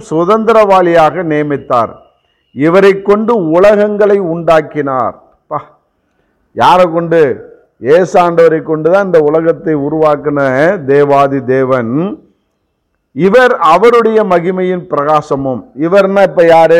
சுதந்திரவாளியாக நியமித்தார் இவரை கொண்டு உலகங்களை உண்டாக்கினார் பா யாரை கொண்டு ஏசாண்டவரை கொண்டு தான் இந்த உலகத்தை உருவாக்கின தேவாதி தேவன் இவர் அவருடைய மகிமையின் பிரகாசமும் இவர்னா இப்ப யாரு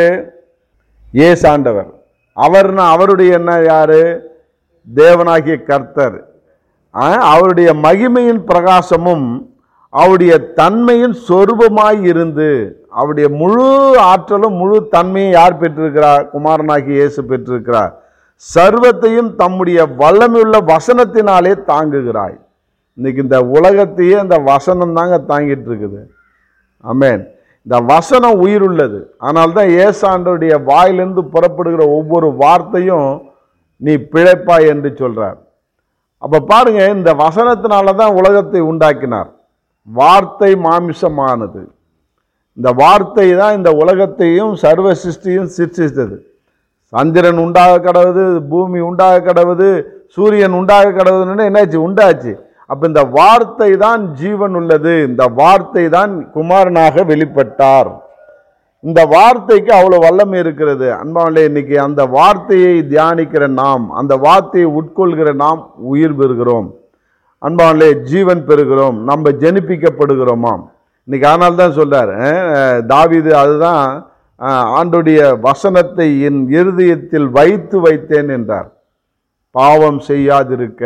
ஏசாண்டவர் அவர்னா அவருடைய என்ன யாரு தேவனாகிய கர்த்தர் ஆ, அவருடைய மகிமையின் பிரகாசமும் அவருடைய தன்மையின் சொரூபமாய் இருந்து அவருடைய முழு ஆற்றலும் முழு தன்மையும் யார் பெற்றிருக்கிறார் குமாரனாகிய இயேசு பெற்றிருக்கிறார் சர்வத்தையும் தம்முடைய வல்லமையுள்ள வசனத்தினாலே தாங்குகிறாய் இன்னைக்கு இந்த உலகத்தையே இந்த வசனம் தாங்க தாங்கிட்டு இருக்குது ஆமென் இந்த வசனம் உயிருள்ளது ஆனால் தான் ஏசாண்டருடைய வாயிலிருந்து புறப்படுகிற ஒவ்வொரு வார்த்தையும் நீ பிழைப்பாய் என்று சொல்றார் அப்ப பாருங்க இந்த வசனத்தினால தான் உலகத்தை உண்டாக்கினார் வார்த்தை மாமிசமானது இந்த வார்த்தை தான் இந்த உலகத்தையும் சர்வ சிருஷ்டியும் சிருஷ்டித்தது சந்திரன் உண்டாக கடவுது பூமி உண்டாக கடவுது சூரியன் உண்டாக கடவுதுன்னு என்னாச்சு உண்டாச்சு அப்ப இந்த வார்த்தை தான் ஜீவன் உள்ளது இந்த வார்த்தை தான் குமாரனாக வெளிப்பட்டார் இந்த வார்த்தைக்கு அவ்வளவு வல்லமை இருக்கிறது அன்பாவிலே இன்னைக்கு அந்த வார்த்தையை தியானிக்கிற நாம் அந்த வார்த்தையை உட்கொள்கிற நாம் உயிர் பெறுகிறோம் அன்பாவிலே ஜீவன் பெறுகிறோம் நம்ம ஜெனிப்பிக்கப்படுகிறோமாம் இன்னைக்கு அதனால தான் சொல்றாரு அஹ், தாவீது அதுதான் அஹ், ஆண்டுடைய வசனத்தை என் இருதயத்தில் வைத்து வைத்தேன் என்றார் பாவம் செய்யாதிருக்க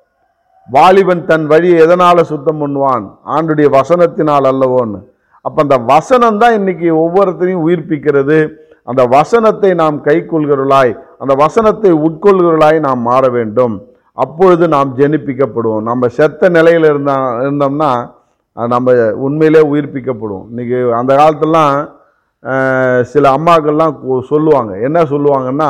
வாலிபன் தன் வழியை எதனால சுத்தம் பண்ணுவான் ஆண்டுடைய வசனத்தினால் அல்லவோன்னு அப்ப அந்த வசனம் தான் இன்னைக்கு ஒவ்வொருத்தரையும் உயிர்ப்பிக்கிறது அந்த வசனத்தை நாம் கைக்கொள்கிறவர்களாய் அந்த வசனத்தை உட்கொள்கிறவர்களாய் நாம் மாற வேண்டும் அப்பொழுது நாம் ஜெனிப்பிக்கப்படுவோம் நம்ம செத்த நிலையில் இருந்தா இருந்தோம்னா அது நம்ம உண்மையிலே உயிர்ப்பிக்கப்படுவோம் இன்னைக்கு அந்த காலத்துலலாம் அஹ், சில அம்மாக்கள்லாம் கு- சொல்லுவாங்க என்ன சொல்லுவாங்கன்னா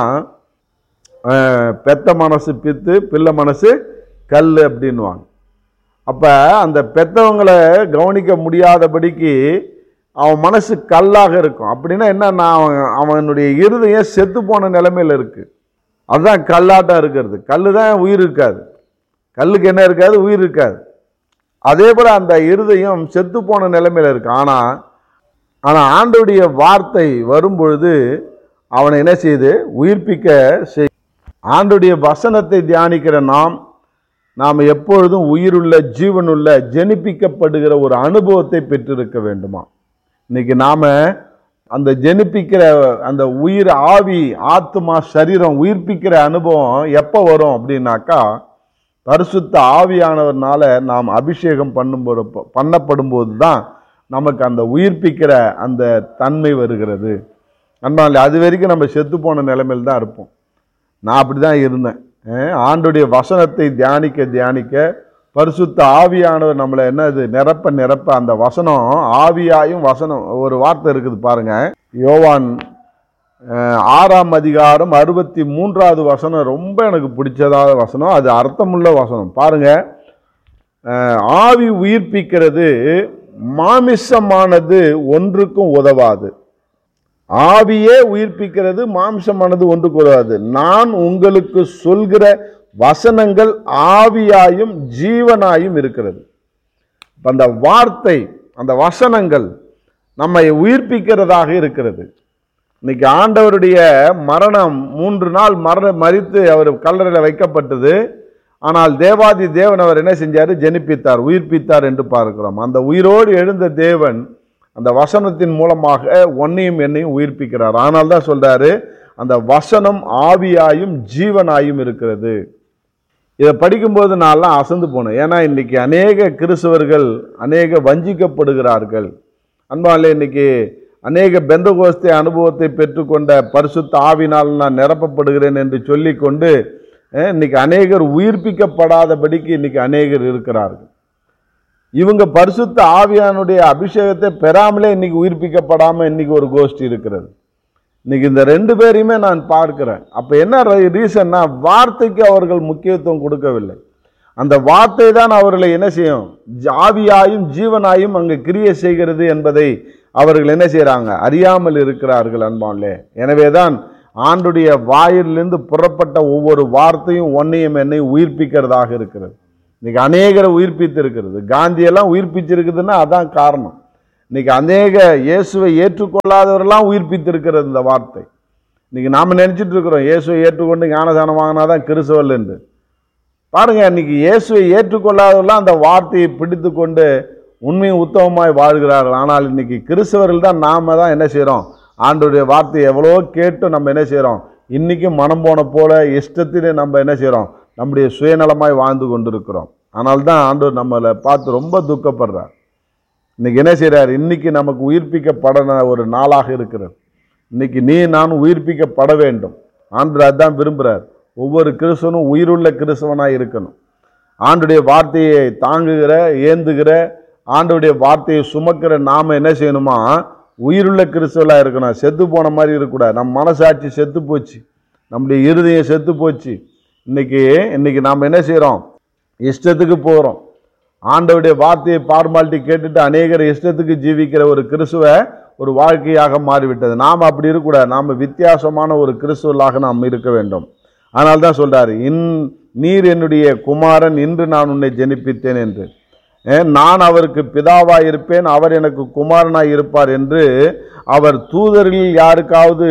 அஹ், பெத்த மனசு பித்து பிள்ளை மனசு கல் அப்படின்னுவாங்க அப்போ அந்த பெத்தவங்களை கவனிக்க முடியாதபடிக்கு அவன் மனசு கல்லாக இருக்கும் அப்படின்னா என்னன்னா அவன் அவனுடைய இருதயம் செத்து போன நிலைமையில் இருக்கு அதுதான் கல்லாட்டம் இருக்கிறது கல் தான் உயிர் இருக்காது கல்லுக்கு என்ன இருக்காது உயிர் இருக்காது அதே போல் அந்த இருதயம் செத்து போன நிலைமையில் இருக்கு ஆனால் ஆனால் ஆண்டோடைய வார்த்தை வரும்பொழுது அவனை என்ன செய்யுது உயிர்ப்பிக்க செய் ஆண்டுடைய வசனத்தை தியானிக்கிற நாம் நாம் எப்பொழுதும் உயிருள்ள ஜீவனுள்ள ஜெனிப்பிக்கப்படுகிற ஒரு அனுபவத்தை பெற்றிருக்க வேண்டுமா இன்னைக்கு நாம அந்த ஜெனிப்பிக்கிற அந்த உயிர் ஆவி ஆத்மா சரீரம் உயிர்ப்பிக்கிற அனுபவம் எப்போ வரும் அப்படின்னாக்கா பரிசுத்த ஆவியானவர்னால நாம் அபிஷேகம் பண்ணும்போது பண்ணப்படும் போது தான் நமக்கு அந்த உயிர்ப்பிக்கிற அந்த தன்மை வருகிறது அன்பாலே அது வரைக்கும் நம்ம செத்து போன நிலைமையில் தான் இருப்போம் நான் அப்படி தான் இருந்தேன் அஹ் ஆண்டுடைய வசனத்தை தியானிக்க தியானிக்க பரிசுத்த ஆவியானவர் நம்மளை என்னது நிரப்ப நிரப்ப அந்த வசனம் ஆவியாயும் வசனம் ஒரு வார்த்தை இருக்குது பாருங்க யோவான் அஹ், ஆறாம் அதிகாரம் அறுபத்தி மூன்றாவது வசனம் ரொம்ப எனக்கு பிடிச்சதாத வசனம் அது அர்த்தமுள்ள வசனம் பாருங்க அஹ், ஆவி உயிர்ப்பிக்கிறது மாமிசமானது ஒன்றுக்கும் உதவாது ஆவியே உயிர்ப்பிக்கிறது மாம்சமானது ஒன்றுக்கு உதவாது நான் உங்களுக்கு சொல்கிற வசனங்கள் ஆவியாயும் ஜீவனாயும் இருக்கிறது அப்ப அந்த வார்த்தை அந்த வசனங்கள் நம்மை உயிர்ப்பிக்கிறதாக இருக்கிறது இன்னைக்கு ஆண்டவருடைய மரணம் மூன்று நாள் மரண மறித்து அவர் கல்லறையில் வைக்கப்பட்டது ஆனால் தேவாதி தேவன் அவர் என்ன செஞ்சார் ஜெனிப்பித்தார் உயிர்ப்பித்தார் என்று பார்க்கிறோம் அந்த உயிரோடு எழுந்த தேவன் அந்த வசனத்தின் மூலமாக ஒன்னையும் என்னையும் உயிர்ப்பிக்கிறார் ஆனால் தான் சொல்றாரு அந்த வசனம் ஆவியாயும் ஜீவனாயும் இருக்கிறது இதை படிக்கும்போது நான்லாம் அசந்து போனேன் ஏன்னா இன்னைக்கு அநேக கிறிஸ்தவர்கள் அநேக வஞ்சிக்கப்படுகிறார்கள் அன்பாலே இன்னைக்கு அநேக பெந்தகோஸ்தே அனுபவத்தை பெற்றுக்கொண்ட பரிசுத்த ஆவினால் நான் நிரப்பப்படுகிறேன் என்று சொல்லிக்கொண்டு அஹ், இன்னைக்கு அநேகர் உயிர்ப்பிக்கப்படாதபடிக்கு இன்னைக்கு அநேகர் இருக்கிறார்கள் இவங்க பரிசுத்த ஆவியானுடைய அபிஷேகத்தை பெறாமலே இன்னைக்கு உயிர்ப்பிக்கப்படாம இன்னைக்கு ஒரு கோஷ்டி இருக்கிறது இன்னைக்கு இந்த ரெண்டு பேரையுமே நான் பார்க்கிறேன் அப்ப என்ன ரீசன்னா வார்த்தைக்கு அவர்கள் முக்கியத்துவம் கொடுக்கவில்லை அந்த வார்த்தை தான் அவர்களை என்ன செய்யும் ஜ- ஆவியாயும் ஜீவனாயும் அங்கு கிரியை செய்கிறது என்பதை அவர்கள் என்ன செய்றாங்க அறியாமல் இருக்கிறார்கள் அன்பான்லே எனவேதான் ஆண்டுடைய வாயிலிருந்து புறப்பட்ட ஒவ்வொரு வார்த்தையும் ஒன்னையும் என்னை உயிர்ப்பிக்கிறதாக இருக்கிறது இன்னைக்கு அநேகரை உயிர்ப்பித்து இருக்கிறது காந்தியெல்லாம் உயிர்ப்பிச்சிருக்குதுன்னா அதான் காரணம் இன்னைக்கு அநேக இயேசுவை ஏற்றுக்கொள்ளாதவரெல்லாம் உயிர்ப்பித்திருக்கிறது இந்த வார்த்தை இன்னைக்கு நாம நினைச்சிட்டு இருக்கிறோம் இயேசுவை ஏற்றுக்கொண்டு ஞானதானம் வாங்கினாதான் கிறிஸ்தவல் என்று பாருங்க இன்னைக்கு இயேசுவை ஏற்றுக்கொள்ளாதவரெல்லாம் அந்த வார்த்தையை பிடித்து கொண்டு உண்மையும் உத்தமமாய் வாழ்கிறார்கள் ஆனால் இன்னைக்கு கிறிஸ்தவர்கள் தான் நாம தான் என்ன செய்றோம் ஆண்டவருடைய வார்த்தையை எவ்வளோ கேட்டு நம்ம என்ன செய்றோம் இன்னைக்கும் மனம் போன போல இஷ்டத்திலே நம்ம என்ன செய்றோம் நம்முடைய சுயநலமாய் வாழ்ந்து கொண்டிருக்கிறோம் ஆனால் தான் ஆண்டவர் நம்மளை பார்த்து ரொம்ப துக்கப்படுறார் இன்னைக்கு என்ன செய்றார் இன்னைக்கு நமக்கு உயிர்ப்பிக்கப்பட ஒரு நாளாக இருக்கிறது இன்னைக்கு நீ நான் உயிர்ப்பிக்கப்பட வேண்டும் ஆண்டவர் அதான் விரும்புகிறார் ஒவ்வொரு கிறிஸ்தவனும் உயிருள்ள கிறிஸ்தவனாக இருக்கணும் ஆண்டுடைய வார்த்தையை தாங்குகிற ஏந்துகிற ஆண்டுடைய வார்த்தையை சுமக்கிற நாம என்ன செய்யணுமா உயிருள்ள கிறிஸ்தவலாக இருக்கணும் செத்து போன மாதிரி இருக்கக்கூடாது நம்ம மனசாட்சி செத்து போச்சு நம்முடைய இருதயம் செத்து போச்சு இன்னைக்கு இன்னைக்கு நாம் என்ன செய்கிறோம் இஷ்டத்துக்கு போகிறோம் ஆண்டவருடைய வார்த்தையை பார்மாலிட்டி கேட்டுட்டு அநேகர் இஷ்டத்துக்கு ஜீவிக்கிற ஒரு கிறிஸ்துவ ஒரு வாழ்க்கையாக மாறிவிட்டது நாம் அப்படி இருக்கக்கூடாது நாம் வித்தியாசமான ஒரு கிறிஸ்துவலாக நாம் இருக்க வேண்டும் அதனால தான் சொல்றாரு இன் நீர் என்னுடைய குமாரன் இன்று நான் உன்னை ஜெனிப்பித்தேன் என்று அஹ், நான் அவருக்கு பிதாவாய் இருப்பேன் அவர் எனக்கு குமாரனாய் இருப்பார் என்று அவர் தூதரில் யாருக்காவது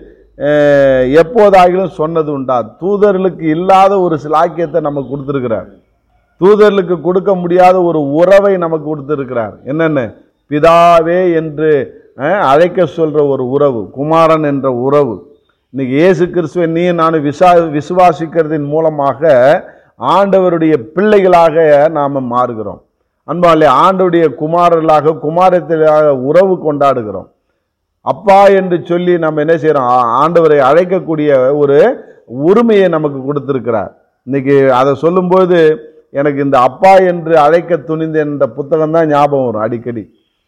அஹ், எப்போதாகிலும் சொன்னது உண்டா தூதர்களுக்கு இல்லாத ஒரு சிலாக்கியத்தை நமக்கு கொடுத்துருக்கிறார் தூதர்களுக்கு கொடுக்க முடியாத ஒரு உறவை நமக்கு கொடுத்திருக்கிறார் என்னென்ன பிதாவே என்று அஹ், அழைக்க சொல்ற ஒரு உறவு குமாரன் என்ற உறவு இன்னைக்கு இயேசு கிறிஸ்துவை நீ நான் விசா விசுவாசிக்கிறதின் மூலமாக ஆண்டவருடைய பிள்ளைகளாக நாம் மாறுகிறோம் அன்பாலே ஆண்டவருடைய குமாரர்களாக குமாரத்திலாக உறவு கொண்டாடுகிறோம் அப்பா என்று சொல்லி நம்ம என்ன செய்கிறோம் ஆண்டவரை அழைக்கக்கூடிய ஒரு உரிமையை நமக்கு கொடுத்திருக்கிறார் இன்னைக்கு அதை சொல்லும்போது எனக்கு இந்த அப்பா என்று அழைக்க துணிந்த என்ற புத்தகம் தான் ஞாபகம் வரும் அடிக்கடி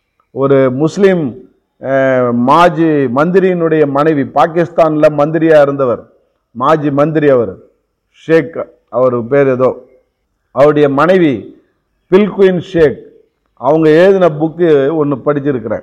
ஒரு முஸ்லீம் அஹ், மாஜி மந்திரியினுடைய மனைவி பாகிஸ்தானில் மந்திரியாக இருந்தவர் மாஜி மந்திரி அவர் ஷேக் அவர் பேர் ஏதோ அவருடைய மனைவி பில்குயின் ஷேக் அவங்க எழுதின புக்கு ஒன்று படிச்சிருக்கிறேன்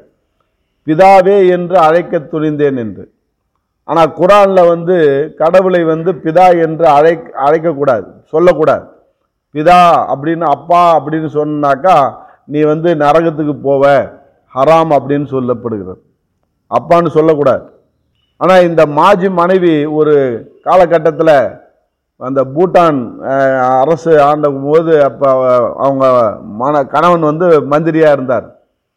பிதாவே என்று அழைக்க துணிந்தேன் என்று ஆனால் குரானில் வந்து கடவுளை வந்து பிதா என்று அழை அழைக்கக்கூடாது சொல்லக்கூடாது பிதா அப்படின்னு அப்பா அப்படின்னு சொன்னாக்கா நீ வந்து நரகத்துக்கு போவ ஹராம் அப்படின்னு சொல்லப்படுகிறது அப்பான்னு சொல்லக்கூடாது ஆனால் இந்த மாஜி மனைவி ஒரு காலகட்டத்தில் அந்த பூட்டான் அஹ், அரசு ஆண்ட போது அப்போ அவங்க மன கணவன் வந்து மந்திரியாக இருந்தார்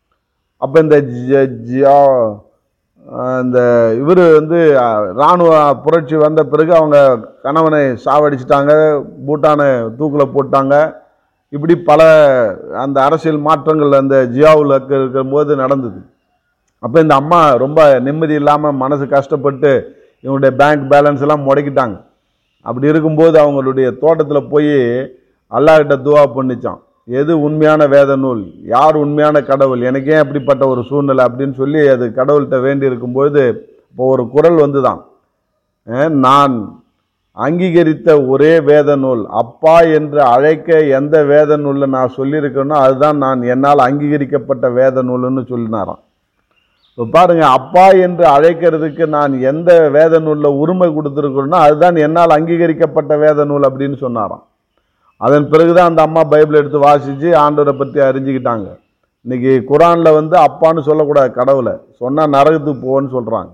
அப்போ இந்த ஜ- ஜியா- அஹ், இந்த இவர் வந்து அஹ், இராணுவ புரட்சி வந்த பிறகு அவங்க கணவனை சாவடிச்சிட்டாங்க பூட்டானை தூக்கில் போட்டாங்க இப்படி பல அந்த அரசியல் மாற்றங்கள் அந்த ஜியாவில் இருக்கும்போது நடந்தது அப்போ இந்த அம்மா ரொம்ப நிம்மதி இல்லாமல் மனசு கஷ்டப்பட்டு இவங்களுடைய பேங்க் பேலன்ஸ் எல்லாம் முடக்கிட்டாங்க அப்படி இருக்கும்போது அவங்களுடைய தோட்டத்தில் போய் அல்லாஹ்கிட்ட துவா பண்ணிச்சான் எது உண்மையான வேத நூல் யார் உண்மையான கடவுள் எனக்கு ஏன் அப்படிப்பட்ட ஒரு சூழ்நிலை அப்படின்னு சொல்லி அது கடவுள்கிட்ட வேண்டி இருக்கும்போது இப்போ ஒரு குரல் வந்துதான் அஹ், நான் அங்கீகரித்த ஒரே வேத நூல் அப்பா என்று அழைக்க எந்த வேத நூலில் நான் சொல்லியிருக்கேனோ அதுதான் நான் என்னால் அங்கீகரிக்கப்பட்ட வேத நூல்னு சொல்லினாராம் இப்போ பாருங்க அப்பா என்று அழைக்கிறதுக்கு நான் எந்த வேத நூலில் உரிமை கொடுத்துருக்கிறேனோ அதுதான் என்னால் அங்கீகரிக்கப்பட்ட வேத நூல் அப்படின்னு சொன்னாராம் அதன் பிறகுதான் அந்த அம்மா பைபிள் எடுத்து வாசித்து ஆண்டவரை பற்றி அறிஞ்சுக்கிட்டாங்க இன்னைக்கு குரானில் வந்து அப்பான்னு சொல்லக்கூடாது கடவுளை சொன்னால் நரகத்துக்கு போன்னு சொல்கிறாங்க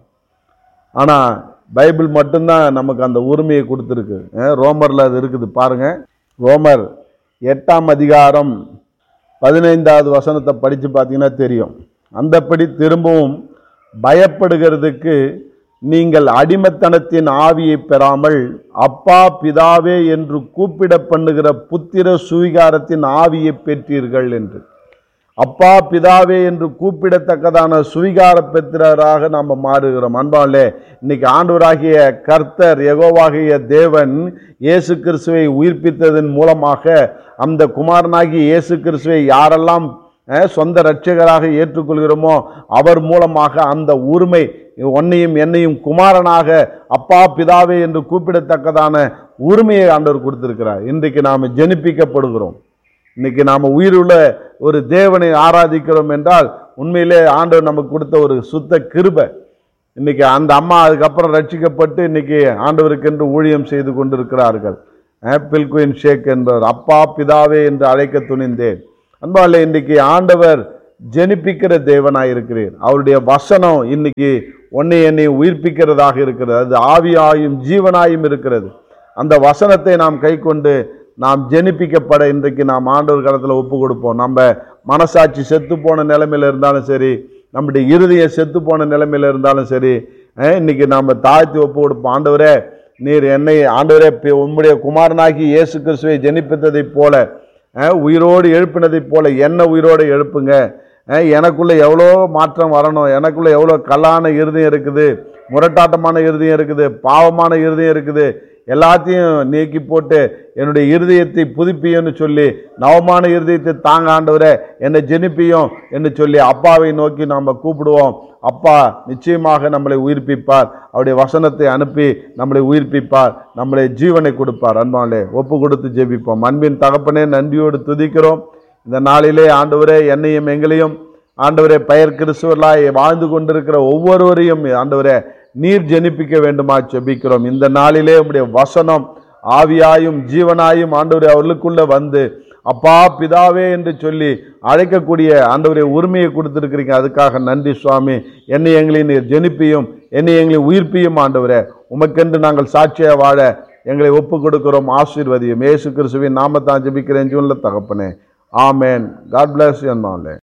ஆனால் பைபிள் மட்டும்தான் நமக்கு அந்த உரிமையை கொடுத்துருக்கு அஹ் ரோமரில் அது இருக்குது பாருங்க ரோமர் எட்டாம் அதிகாரம் பதினைந்தாவது வசனத்தை படித்து பார்த்தீங்கன்னா தெரியும் அந்தப்படி திரும்பவும் பயப்படுகிறதுக்கு நீங்கள் அடிமைத்தனத்தின் ஆவியை பெறாமல் அப்பா பிதாவே என்று கூப்பிட பண்ணுகிற புத்திர சுவிகாரத்தின் ஆவியை பெற்றீர்கள் என்று அப்பா பிதாவே என்று கூப்பிடத்தக்கதான சுவிகார பெத்திரராக நாம் மாறுகிறோம் அன்பாலே இன்னைக்கு ஆண்டவராகிய கர்த்தர் யெகோவாகிய தேவன் இயேசு கிறிஸ்துவை உயிர்ப்பித்ததன் மூலமாக அந்த குமாரனாகிய இயேசு கிறிஸ்துவை யாரெல்லாம் அஹ், சொந்த இரட்சகராக ஏற்றுக்கொள்கிறோமோ அவர் மூலமாக அந்த உரிமை உன்னையும் என்னையும் குமாரனாக அப்பா பிதாவே என்று கூப்பிடத்தக்கதான உரிமையை ஆண்டவர் கொடுத்திருக்கிறார் இன்றைக்கு நாம் ஜெனிப்பிக்கப்படுகிறோம் இன்னைக்கு நாம் உயிருள்ள ஒரு தேவனை ஆராதிக்கிறோம் என்றால் உண்மையிலே ஆண்டவர் நமக்கு கொடுத்த ஒரு சுத்த கிருபை இன்னைக்கு அந்த அம்மா அதுக்கப்புறம் ரட்சிக்கப்பட்டு இன்னைக்கு ஆண்டவருக்கென்று ஊழியம் செய்து கொண்டிருக்கிறார்கள் ஆப்பிள் குயின் ஷேக் என்பவர் அப்பா பிதாவே என்று அழைக்க துணிந்தேன் அன்பாலே இன்றைக்கு ஆண்டவர் ஜெனிப்பிக்கிற தேவனாய் இருக்கிறீர் அவருடைய வசனம் இன்னைக்கு உன்னை என்னை உயிர்ப்பிக்கிறதாக இருக்கிறது அது ஆவியாயும் ஜீவனாயும் இருக்கிறது அந்த வசனத்தை நாம் கைக்கொண்டு நாம் ஜெனிப்பிக்கப்பட இன்றைக்கு நாம் ஆண்டவர் காலத்தில் ஒப்பு கொடுப்போம் நம்ம மனசாட்சி செத்து போன நிலைமையில இருந்தாலும் சரி நம்முடைய இருதய செத்து போன நிலைமையில இருந்தாலும் சரி அஹ், இன்னைக்கு நாம் தாழ்த்தி ஒப்பு கொடுப்போம் ஆண்டவரே நீர் என்னை ஆண்டவரே பி- உம்முடைய குமாரனாகி இயேசு கிறிஸ்துவை ஜெனிப்பித்ததைப் போல அஹ், உயிரோடு எழுப்பினதைப் போல என்ன உயிரோடு எழுப்புங்க அஹ், எனக்குள்ள எவ்வளோ மாற்றம் வரணும் எனக்குள்ள எவ்வளோ கல்லான இருதயம் இருக்குது முரட்டாட்டமான இருதயம் இருக்குது பாவமான இருதயம் இருக்குது எல்லாத்தையும் நீக்கி போட்டு என்னுடைய இருதயத்தை புதுப்பியும்னு சொல்லி நவமான இருதயத்தை தாங்க ஆண்டவரே என்னை ஜெனிப்பியும் என்று சொல்லி அப்பாவை நோக்கி நாம் கூப்பிடுவோம் அப்பா நிச்சயமாக நம்மளை உயிர்ப்பிப்பார் அவருடைய வசனத்தை அனுப்பி நம்மளை உயிர்ப்பிப்பார் நம்மளை ஜீவனை கொடுப்பார் அன்பாலே ஒப்பு கொடுத்து ஜெபிப்போம் அன்பின் தகப்பனே நன்றியோடு துதிக்கிறோம் இந்த நாளிலே ஆண்டவரே என்னையும் எங்களையும் ஆண்டவரே பெயர் கிறிஸ்துவர்களாய் வாழ்ந்து கொண்டிருக்கிற ஒவ்வொருவரையும் ஆண்டவரே நீர் ஜெனிப்பிக்க வேண்டுமா ஜெபிக்கிறோம் இந்த நாளிலே உம்முடைய வசனம் ஆவியாயும் ஜீவனாயும் ஆண்டவரே அவர்களுக்குள்ள வந்து அப்பா பிதாவே என்று சொல்லி அழைக்கக்கூடிய ஆண்டவரே உரிமையை கொடுத்திருக்கிறீங்க அதுக்காக நன்றி சுவாமி என்னை எங்களை நீர் ஜெனிப்பியும் என்னை எங்களை உயிர்ப்பியும் ஆண்டவரே உமக்கென்று நாங்கள் சாட்சியாக வாழ எங்களை ஒப்பு கொடுக்கிறோம் ஆசீர்வதியும் இயேசு கிறிஸ்துவின் நாமத்தான் ஜெபிக்கிறேன் ஜூன்ல தகப்பனே ஆமேன் காட் பிளஸ் என்னாலே